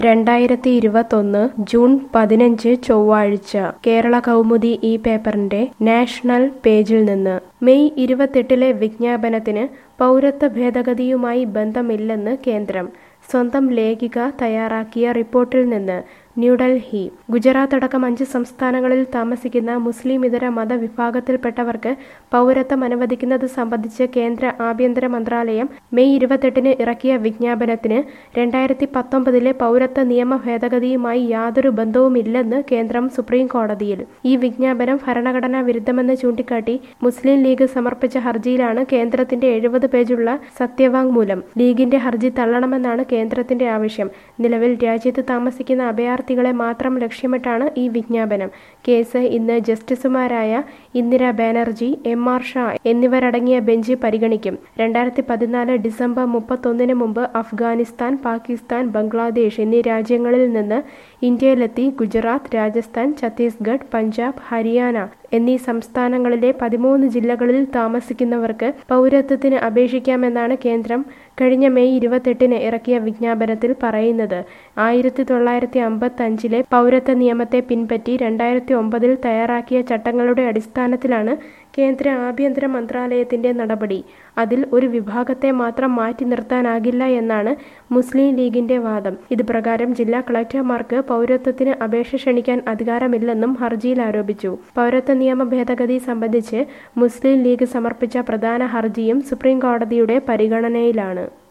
രണ്ടായിരത്തി ഇരുപത്തൊന്ന് ജൂൺ പതിനഞ്ച് ചൊവ്വാഴ്ച കേരള കൗമുദി ഈ പേപ്പറിന്റെ നാഷണൽ പേജിൽ നിന്ന് മെയ് ഇരുപത്തെട്ടിലെ വിജ്ഞാപനത്തിന് പൗരത്വ ഭേദഗതിയുമായി ബന്ധമില്ലെന്ന് കേന്ദ്രം സ്വന്തം ലേഖിക തയ്യാറാക്കിയ റിപ്പോർട്ടിൽ നിന്ന് ന്യൂഡൽഹി ഗുജറാത്ത് അടക്കം അഞ്ച് സംസ്ഥാനങ്ങളിൽ താമസിക്കുന്ന മുസ്ലിം ഇതര മതവിഭാഗത്തിൽപ്പെട്ടവർക്ക് പൗരത്വം അനുവദിക്കുന്നത് സംബന്ധിച്ച് കേന്ദ്ര ആഭ്യന്തര മന്ത്രാലയം മെയ് ഇരുപത്തെട്ടിന് ഇറക്കിയ വിജ്ഞാപനത്തിന് രണ്ടായിരത്തി പത്തൊമ്പതിലെ പൗരത്വ നിയമ ഭേദഗതിയുമായി യാതൊരു ബന്ധവുമില്ലെന്ന് കേന്ദ്രം സുപ്രീം കോടതിയിൽ ഈ വിജ്ഞാപനം ഭരണഘടനാ വിരുദ്ധമെന്ന് ചൂണ്ടിക്കാട്ടി മുസ്ലിം ലീഗ് സമർപ്പിച്ച ഹർജിയിലാണ് കേന്ദ്രത്തിന്റെ എഴുപത് പേജുള്ള സത്യവാങ്മൂലം ലീഗിന്റെ ഹർജി തള്ളണമെന്നാണ് കേന്ദ്രത്തിന്റെ ആവശ്യം നിലവിൽ രാജ്യത്ത് താമസിക്കുന്ന അഭയാർത്ഥികളെ മാത്രം ലക്ഷ്യമിട്ടാണ് ഈ വിജ്ഞാപനം കേസ് ഇന്ന് ജസ്റ്റിസുമാരായ ഇന്ദിര ബാനർജി എം ആർ ഷാ എന്നിവരടങ്ങിയ ബെഞ്ച് പരിഗണിക്കും രണ്ടായിരത്തി പതിനാല് ഡിസംബർ മുപ്പത്തൊന്നിന് മുമ്പ് അഫ്ഗാനിസ്ഥാൻ പാകിസ്ഥാൻ ബംഗ്ലാദേശ് എന്നീ രാജ്യങ്ങളിൽ നിന്ന് ഇന്ത്യയിലെത്തി ഗുജറാത്ത് രാജസ്ഥാൻ ഛത്തീസ്ഗഡ് പഞ്ചാബ് ഹരിയാന എന്നീ സംസ്ഥാനങ്ങളിലെ പതിമൂന്ന് ജില്ലകളിൽ താമസിക്കുന്നവർക്ക് പൗരത്വത്തിന് അപേക്ഷിക്കാമെന്നാണ് കേന്ദ്രം കഴിഞ്ഞ മെയ് ഇരുപത്തെട്ടിന് ഇറക്കിയ വിജ്ഞാപനത്തിൽ പറയുന്നത് ആയിരത്തി തൊള്ളായിരത്തി അമ്പത്തി അഞ്ചിലെ പൗരത്വ നിയമത്തെ പിൻപറ്റി രണ്ടായിരത്തി ഒമ്പതിൽ തയ്യാറാക്കിയ ചട്ടങ്ങളുടെ അടിസ്ഥാനത്തിലാണ് കേന്ദ്ര ആഭ്യന്തര മന്ത്രാലയത്തിന്റെ നടപടി അതിൽ ഒരു വിഭാഗത്തെ മാത്രം മാറ്റി നിർത്താനാകില്ല എന്നാണ് മുസ്ലിം ലീഗിന്റെ വാദം ഇത് പ്രകാരം ജില്ലാ കളക്ടർമാർക്ക് പൗരത്വത്തിന് അപേക്ഷ ക്ഷണിക്കാൻ അധികാരമില്ലെന്നും ഹർജിയിൽ ആരോപിച്ചു പൗരത്വ നിയമ ഭേദഗതി സംബന്ധിച്ച് മുസ്ലിം ലീഗ് സമർപ്പിച്ച പ്രധാന ഹർജിയും സുപ്രീം കോടതിയുടെ പരിഗണനയിലാണ്